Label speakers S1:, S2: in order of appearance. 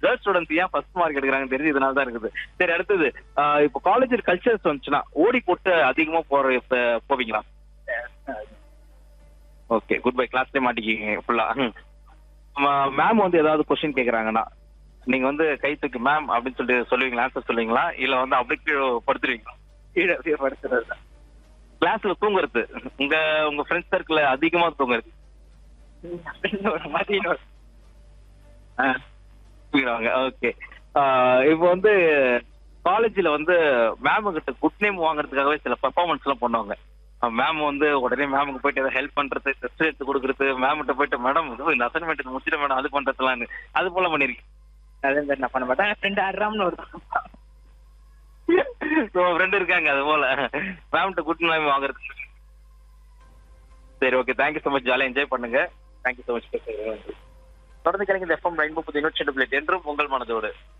S1: girls students ஏன் first mark எடுக்கிறாங்கன்னு தெரிஞ்சு இதனால தான் இருக்குது சரி அடுத்தது ஆஹ் இப்போ காலேஜ் கல்ச்சர்ஸ் வந்துச்சுன்னா ஓடி போட்டு அதிகமா போற இப்ப போவீங்களா ஓகே குட் பை கிளாஸ்லயே மாட்டிக்கிங்க ஃபுல்லா மேம் வந்து ஏதாவது கொஸ்டின் கேக்குறாங்கன்னா நீங்க வந்து கை தூக்கி மேம் அப்படின்னு சொல்லிட்டு சொல்லுவீங்களா ஆன்சர் சொல்லுவீங்களா இல்ல வந்து அப்படியே கீழே படுத்துருவீங்களா
S2: கீழே அப்படியே படுத்துறது தான்
S1: கிளாஸ்ல தூங்குறது உங்க உங்க ஃப்ரெண்ட்ஸ் சர்க்கிள் அதிகமா தூங்குறது
S2: அப்படின்னு ஒரு மாதிரி ஒரு
S1: தூங்குறாங்க ஓகே இப்போ வந்து காலேஜ்ல வந்து மேம் கிட்ட குட் நேம் வாங்குறதுக்காகவே சில பெர்ஃபார்மன்ஸ் எல்லாம் பண்ணுவாங்க மேம் வந்து உடனே மேமுக்கு போயிட்டு ஏதாவது ஹெல்ப் பண்றது டெஸ்ட் எடுத்து கொடுக்குறது மேம் கிட்ட போயிட்டு மேடம் இது இந்த அசைன்மெண்ட் முடிச்சிட மேடம் அது பண்றதுலாம் அது போல பண்ணிருக்கேன்
S2: அதே மாதிரி நான் பண்ண மாட்டேன் ஃப்ரெண்ட் ஆடுறாம்னு ஒரு
S1: ஃப்ரெண்ட் இருக்காங்க அது போல மேம்கிட்ட குட் நேம் வாங்குறது சரி ஓகே தேங்க்யூ ஸோ மச் ஜாலியாக என்ஜாய் பண்ணுங்க தேங்க்யூ ஸோ மச் தொடர்ந்து கிடைக்கிற எஃப்எம் ரெயின்போ புது யூனிட் என்றும் உங்கள் மனதோடு